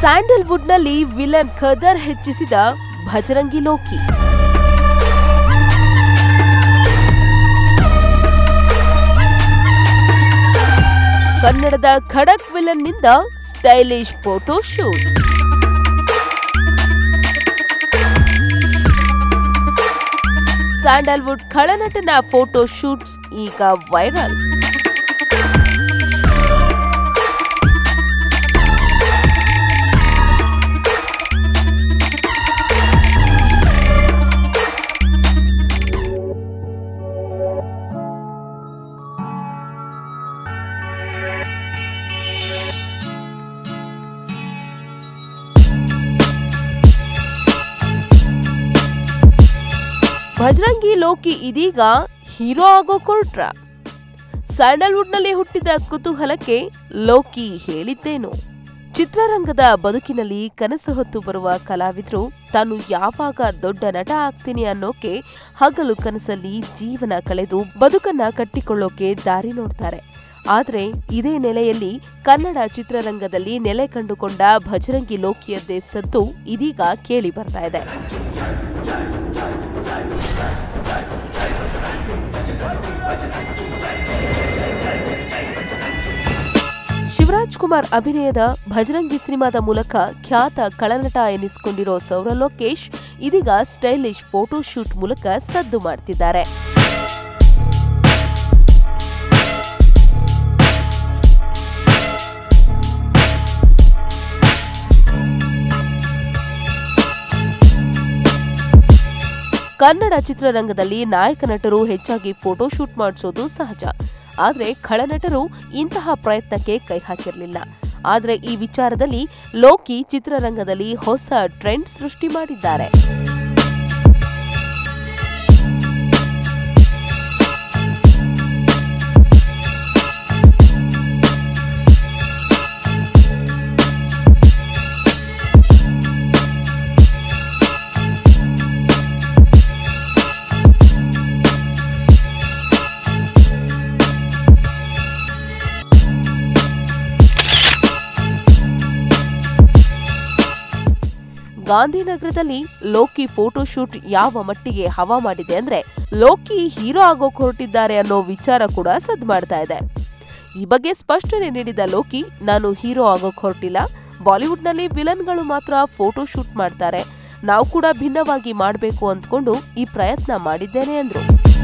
ಸ್ಯಾಂಡಲ್ವುಡ್ನಲ್ಲಿ villain ಖದರ್ ಹೆಚ್ಚಿಸಿದ ಭಜರಂಗಿ ಲೋಕಿ ಕನ್ನಡದ ಖಡಕ್ ವಿಲನ್ನಿಂದ ಸ್ಟೈಲಿಶ್ ಫೋಟೋ ಶೂಟ್ ಸ್ಯಾಂಡಲ್ವುಡ್ ಖಳನಟನ ಫೋಟೋ ಶೂಟ್ಸ್ ಈಗ ವೈರಲ್ ಭಜರಂಗಿ ಲೋಕಿ ಇದೀಗ ಹೀರೋ ಆಗೋ ಕೊರ್ಟ್ರ ಸ್ಯಾಂಡಲ್ವುಡ್ನಲ್ಲಿ ಹುಟ್ಟಿದ ಕುತೂಹಲಕ್ಕೆ ಲೋಕಿ ಹೇಳಿದ್ದೇನು ಚಿತ್ರರಂಗದ ಬದುಕಿನಲ್ಲಿ ಕನಸು ಹೊತ್ತು ಬರುವ ಕಲಾವಿದರು ತಾನು ಯಾವಾಗ ದೊಡ್ಡ ನಟ ಆಗ್ತೀನಿ ಅನ್ನೋಕೆ ಹಗಲು ಕನಸಲ್ಲಿ ಜೀವನ ಕಳೆದು ಬದುಕನ್ನ ಕಟ್ಟಿಕೊಳ್ಳೋಕೆ ದಾರಿ ನೋಡ್ತಾರೆ ಆದ್ರೆ ಇದೇ ನೆಲೆಯಲ್ಲಿ ಕನ್ನಡ ಚಿತ್ರರಂಗದಲ್ಲಿ ನೆಲೆ ಕಂಡುಕೊಂಡ ಭಜರಂಗಿ ಲೋಕಿಯದ್ದೇ ಸದ್ದು ಇದೀಗ ಕೇಳಿ ಬರ್ತಾ ಇದೆ ಶಿವರಾಜ್ ಕುಮಾರ್ ಅಭಿನಯದ ಭಜರಂಗಿ ಸಿನಿಮಾದ ಮೂಲಕ ಖ್ಯಾತ ಕಳನಟ ಎನಿಸಿಕೊಂಡಿರೋ ಸೌರ ಲೋಕೇಶ್ ಇದೀಗ ಸ್ಟೈಲಿಶ್ ಫೋಟೋ ಶೂಟ್ ಮೂಲಕ ಸದ್ದು ಮಾಡ್ತಿದ್ದಾರೆ ಕನ್ನಡ ಚಿತ್ರರಂಗದಲ್ಲಿ ನಾಯಕ ನಟರು ಹೆಚ್ಚಾಗಿ ಫೋಟೋ ಶೂಟ್ ಮಾಡಿಸೋದು ಸಹಜ ಆದ್ರೆ ಖಳನಟರು ಇಂತಹ ಪ್ರಯತ್ನಕ್ಕೆ ಕೈ ಹಾಕಿರಲಿಲ್ಲ ಆದ್ರೆ ಈ ವಿಚಾರದಲ್ಲಿ ಲೋಕಿ ಚಿತ್ರರಂಗದಲ್ಲಿ ಹೊಸ ಟ್ರೆಂಡ್ ಸೃಷ್ಟಿ ಮಾಡಿದ್ದಾರೆ ಗಾಂಧಿನಗರದಲ್ಲಿ ಲೋಕಿ ಫೋಟೋ ಶೂಟ್ ಯಾವ ಮಟ್ಟಿಗೆ ಹವಾ ಮಾಡಿದೆ ಅಂದ್ರೆ ಲೋಕಿ ಹೀರೋ ಆಗೋಕ್ ಹೊರಟಿದ್ದಾರೆ ಅನ್ನೋ ವಿಚಾರ ಕೂಡ ಸದ್ ಮಾಡ್ತಾ ಇದೆ ಈ ಬಗ್ಗೆ ಸ್ಪಷ್ಟನೆ ನೀಡಿದ ಲೋಕಿ ನಾನು ಹೀರೋ ಆಗೋಕ್ ಹೊರಟಿಲ್ಲ ಬಾಲಿವುಡ್ನಲ್ಲಿ ವಿಲನ್ಗಳು ಮಾತ್ರ ಫೋಟೋ ಶೂಟ್ ಮಾಡ್ತಾರೆ ನಾವು ಕೂಡ ಭಿನ್ನವಾಗಿ ಮಾಡಬೇಕು ಅಂದ್ಕೊಂಡು ಈ ಪ್ರಯತ್ನ ಮಾಡಿದ್ದೇನೆ ಅಂದ್ರು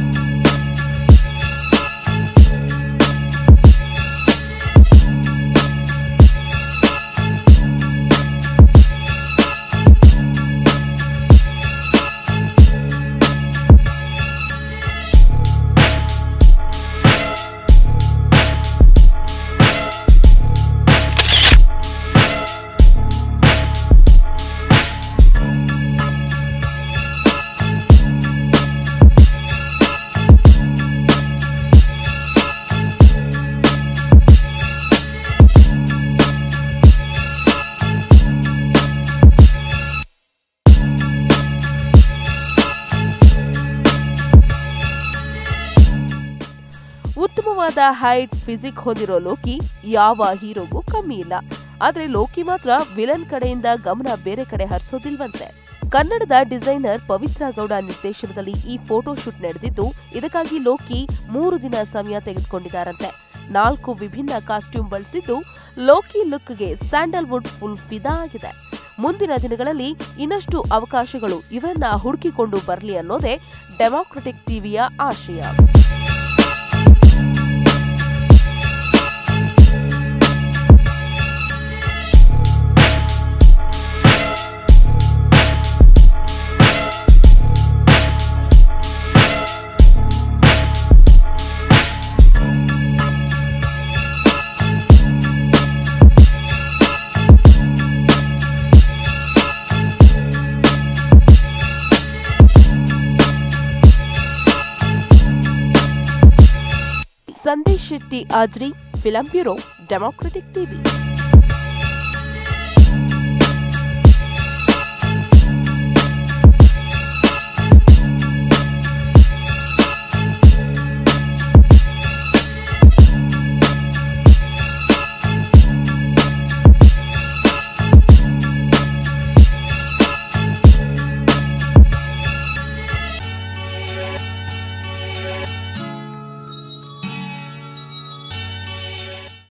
ಉತ್ತಮವಾದ ಹೈಟ್ ಫಿಸಿಕ್ ಹೊಂದಿರೋ ಲೋಕಿ ಯಾವ ಹೀರೋಗೂ ಕಮ್ಮಿ ಇಲ್ಲ ಆದ್ರೆ ಲೋಕಿ ಮಾತ್ರ ವಿಲನ್ ಕಡೆಯಿಂದ ಗಮನ ಬೇರೆ ಕಡೆ ಹರಿಸೋದಿಲ್ವಂತೆ ಕನ್ನಡದ ಡಿಸೈನರ್ ಪವಿತ್ರ ಗೌಡ ನಿರ್ದೇಶನದಲ್ಲಿ ಈ ಫೋಟೋ ಶೂಟ್ ನಡೆದಿದ್ದು ಇದಕ್ಕಾಗಿ ಲೋಕಿ ಮೂರು ದಿನ ಸಮಯ ತೆಗೆದುಕೊಂಡಿದ್ದಾರಂತೆ ನಾಲ್ಕು ವಿಭಿನ್ನ ಕಾಸ್ಟ್ಯೂಮ್ ಬಳಸಿದ್ದು ಲೋಕಿ ಲುಕ್ಗೆ ಸ್ಯಾಂಡಲ್ವುಡ್ ಫುಲ್ ಫಿದಾ ಆಗಿದೆ ಮುಂದಿನ ದಿನಗಳಲ್ಲಿ ಇನ್ನಷ್ಟು ಅವಕಾಶಗಳು ಇವರನ್ನ ಹುಡುಕಿಕೊಂಡು ಬರಲಿ ಅನ್ನೋದೇ ಡೆಮಾಕ್ರೆಟಿಕ್ ಟಿವಿಯ ಆಶಯ Sandesh Shetty Ajri film bureau democratic TV